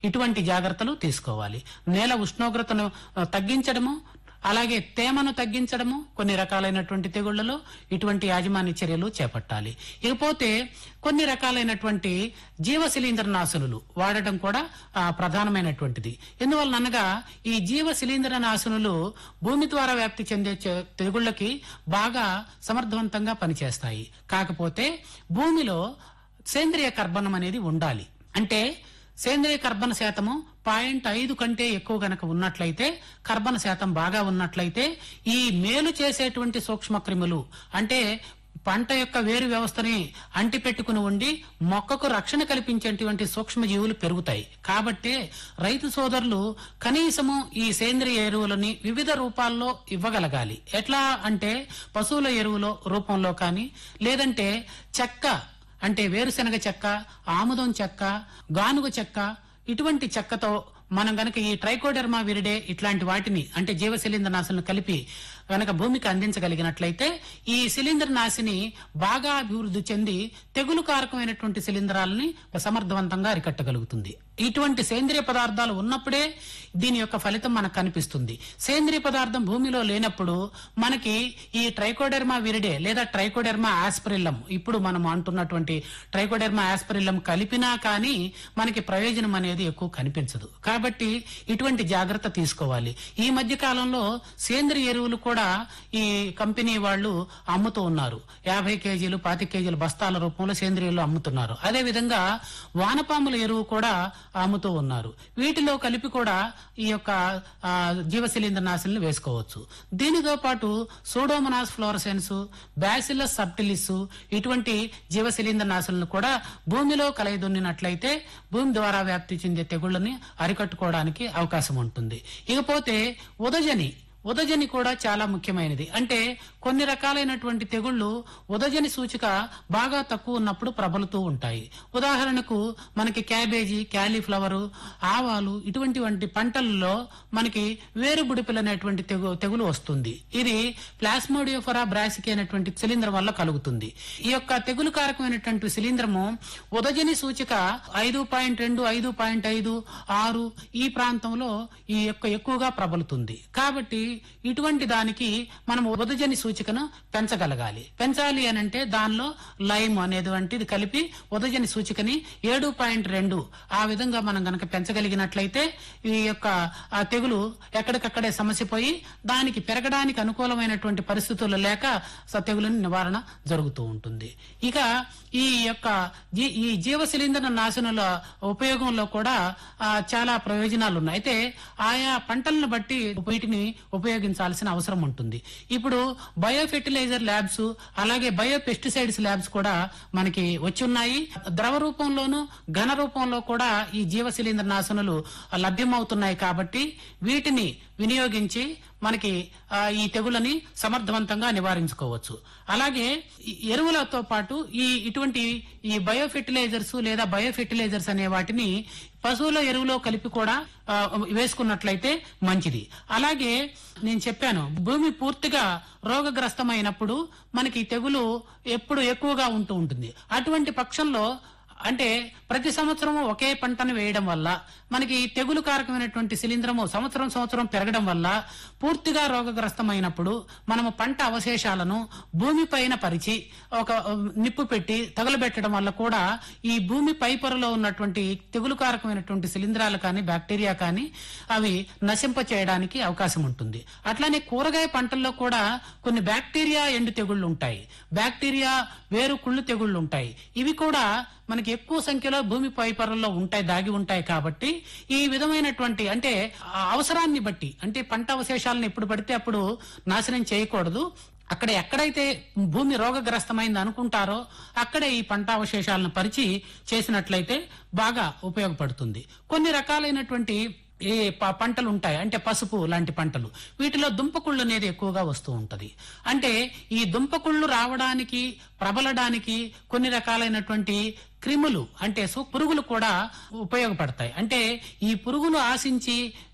ఇటువంటి జాగ్రత్తలు తీసుకోవాలి నేల ఉష్ణోగ్రతను ఆ, తగ్గించడము అలాగే తేమను తగ్గించడము కొన్ని రకాలైనటువంటి తెగుళ్లలో ఇటువంటి యాజమాన్య చర్యలు చేపట్టాలి ఇకపోతే కొన్ని రకాలైనటువంటి జీవ శిలీంద్ర నాశనులు వాడటం కూడా ఆ, ప్రధానమైనటువంటిది ఎందువలన అనగా ఈ జీవ శిలీంద్ర నాశనులు భూమి ద్వారా వ్యాప్తి చెందే చె- తెగుళ్లకి బాగా సమర్థవంతంగా పనిచేస్తాయి కాకపోతే భూమిలో సేంద్రియ కర్బనం అనేది ఉండాలి అంటే సేంద్రియ కర్బన శాతము పాయింట్ ఐదు కంటే ఎక్కువ గనక ఉన్నట్లయితే కర్బన శాతం బాగా ఉన్నట్లయితే ఈ మేలు చేసేటువంటి సూక్ష్మ క్రిములు అంటే పంట యొక్క వేరు వ్యవస్థని అంటిపెట్టుకుని ఉండి మొక్కకు రక్షణ కల్పించేటువంటి సూక్ష్మజీవులు పెరుగుతాయి కాబట్టి రైతు సోదరులు కనీసము ఈ సేంద్రియ ఎరువులని వివిధ రూపాల్లో ఇవ్వగలగాలి ఎట్లా అంటే పశువుల ఎరువులో రూపంలో కానీ లేదంటే చెక్క అంటే వేరుశనగ చెక్క ఆముదం చెక్క గానుగ చెక్క ఇటువంటి చెక్కతో మనం గనక ఈ ట్రైకోడెర్మా విరిడే ఇట్లాంటి వాటిని అంటే జీవ శిలీంద్ర నాశనం కలిపి గనక భూమికి అందించగలిగినట్లయితే ఈ శిలీంద్ర నాశిని బాగా అభివృద్ధి చెంది తెగులు కారకమైనటువంటి శిలీంధ్రాలని సమర్థవంతంగా అరికట్టగలుగుతుంది ఇటువంటి సేంద్రియ పదార్థాలు ఉన్నప్పుడే దీని యొక్క ఫలితం మనకు కనిపిస్తుంది సేంద్రియ పదార్థం భూమిలో లేనప్పుడు మనకి ఈ ట్రైకోడెర్మా విరిడే లేదా ట్రైకోడెర్మా ఆస్పరిల్లం ఇప్పుడు మనం అంటున్నటువంటి ట్రైకోడెర్మా ఆస్పరిల్లం కలిపినా కానీ మనకి ప్రయోజనం అనేది ఎక్కువ కనిపించదు కాబట్టి ఇటువంటి జాగ్రత్త తీసుకోవాలి ఈ మధ్య కాలంలో సేంద్రియ ఎరువులు కూడా ఈ కంపెనీ వాళ్ళు అమ్ముతూ ఉన్నారు యాభై కేజీలు పాతి కేజీలు బస్తాల రూపంలో సేంద్రియాలు అమ్ముతున్నారు అదే విధంగా వానపాముల ఎరువు కూడా అమ్ముతూ ఉన్నారు వీటిలో కలిపి కూడా ఈ యొక్క ఆ, జీవ శిలీంద్ర నాశనలు వేసుకోవచ్చు దీనితో పాటు సూడోమనాస్ ఫ్లోరసెన్స్ బ్యాసిలస్ సబ్టిలిస్ ఇటువంటి జీవ శిలీంద్ర నాశనలు కూడా భూమిలో కలయిదున్నినట్లయితే భూమి ద్వారా వ్యాప్తి చెందే తెగుళ్ళని అరికట్టుకోవడానికి అవకాశం ఉంటుంది ఇకపోతే ఉదజని ఉదజని కూడా చాలా ముఖ్యమైనది అంటే కొన్ని రకాలైనటువంటి తెగుళ్లు ఉదజని సూచిక బాగా తక్కువ ఉన్నప్పుడు ప్రబలుతూ ఉంటాయి ఉదాహరణకు మనకి క్యాబేజీ క్యాలీఫ్లవర్ ఆవాలు ఇటువంటి వంటి పంటలలో మనకి వేరుబుడిపిల్ అనేటువంటి తెగు తెగులు వస్తుంది ఇది ప్లాస్మోడియోఫరా బ్రాసికి అనేటువంటి శిలీంధ్రం వల్ల కలుగుతుంది ఈ యొక్క తెగులు కారకమైనటువంటి శిలీంధ్రము ఉదజని సూచిక ఐదు పాయింట్ రెండు ఐదు పాయింట్ ఐదు ఆరు ఈ ప్రాంతంలో ఈ యొక్క ఎక్కువగా ప్రబలుతుంది కాబట్టి ఇటువంటి దానికి మనం ఉదజని సూచికను పెంచగలగాలి పెంచాలి అని అంటే దానిలో లైమ్ అనేటువంటిది కలిపి ఉదజని సూచికని ఏడు పాయింట్ రెండు ఆ విధంగా మనం గనక పెంచగలిగినట్లయితే ఈ యొక్క ఆ తెగులు ఎక్కడికక్కడే సమస్యపోయి దానికి పెరగడానికి అనుకూలమైనటువంటి పరిస్థితులు లేక స- తెగులుని నివారణ జరుగుతూ ఉంటుంది ఇక ఈ యొక్క జీ- ఈ జీవ శిలీంద్ర నాశనుల ఉపయోగంలో కూడా ఆ, చాలా ప్రయోజనాలు ఉన్నాయి అయితే ఆయా పంటలను బట్టి వీటిని ఉపయోగించాల్సిన అవసరం ఉంటుంది ఇప్పుడు బయో ఫెర్టిలైజర్ ల్యాబ్స్ అలాగే బయో పెస్టిసైడ్స్ ల్యాబ్స్ కూడా మనకి వచ్చి ఉన్నాయి ద్రవ రూపంలోను ఘన రూపంలో కూడా ఈ జీవ శిలీంద్ర నాశనులు లభ్యమవుతున్నాయి కాబట్టి వీటిని వినియోగించి మనకి ఆ, ఈ తెగులని సమర్థవంతంగా నివారించుకోవచ్చు అలాగే ఈ ఎరువులతో పాటు ఈ ఇటువంటి ఈ బయో ఫెర్టిలైజర్స్ లేదా బయో ఫెర్టిలైజర్స్ అనే వాటిని పశువుల ఎరువులో కలిపి కూడా ఆ, వేసుకున్నట్లయితే మంచిది అలాగే నేను చెప్పాను భూమి పూర్తిగా రోగగ్రస్తమైనప్పుడు మనకి తెగులు ఎప్పుడు ఎక్కువగా ఉంటూ ఉంటుంది అటువంటి పక్షంలో అంటే ప్రతి సంవత్సరం ఒకే పంటను వేయడం వల్ల మనకి తెగులు కారకమైనటువంటి శిలీంధ్రము సంవత్సరం సంవత్సరం పెరగడం వల్ల పూర్తిగా రోగగ్రస్తమైనప్పుడు మనము పంట అవశేషాలను భూమిపైన పరిచి ఒక ఉమ్, నిప్పు పెట్టి తగలబెట్టడం వల్ల కూడా ఈ భూమి పై పొరలో ఉన్నటువంటి తెగులు కారకమైనటువంటి శిలీంధ్రాలు కానీ బ్యాక్టీరియా కానీ అవి నశింప చేయడానికి అవకాశం ఉంటుంది అట్లానే కూరగాయ పంటల్లో కూడా కొన్ని బ్యాక్టీరియా ఎండు తెగుళ్ళు ఉంటాయి బ్యాక్టీరియా వేరు కుళ్ళు తెగుళ్ళు ఉంటాయి ఇవి కూడా మనకి ఎక్కువ సంఖ్యలో భూమి పై పొరల్లో ఉంటాయి దాగి ఉంటాయి కాబట్టి ఈ విధమైనటువంటి అంటే ఆ అవసరాన్ని బట్టి అంటే పంట అవశేషాలను ఎప్పుడు పడితే అప్పుడు నాశనం చేయకూడదు అక్కడ ఎక్కడైతే భూమి రోగగ్రస్తమైంది అనుకుంటారో అక్కడే ఈ పంట అవశేషాలను పరిచి చేసినట్లయితే బాగా ఉపయోగపడుతుంది కొన్ని రకాలైనటువంటి ఏ ప- పంటలు ఉంటాయి అంటే పసుపు లాంటి పంటలు వీటిలో దుంపకుళ్ళు అనేది ఎక్కువగా వస్తూ ఉంటది అంటే ఈ దుంపకుళ్ళు రావడానికి ప్రబలడానికి కొన్ని రకాలైనటువంటి క్రిములు అంటే సు పురుగులు కూడా ఉపయోగపడతాయి అంటే ఈ పురుగులు ఆశించి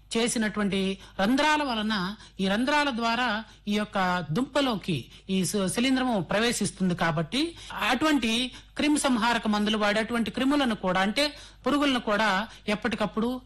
చేసినటువంటి రంధ్రాల వలన ఈ రంధ్రాల ద్వారా ఈ యొక్క దుంపలోకి ఈ సు- శిలీంధ్రము ప్రవేశిస్తుంది కాబట్టి అటువంటి క్రిమి సంహారక మందులు వాడేటువంటి క్రిములను కూడా అంటే పురుగులను కూడా ఎప్పటికప్పుడు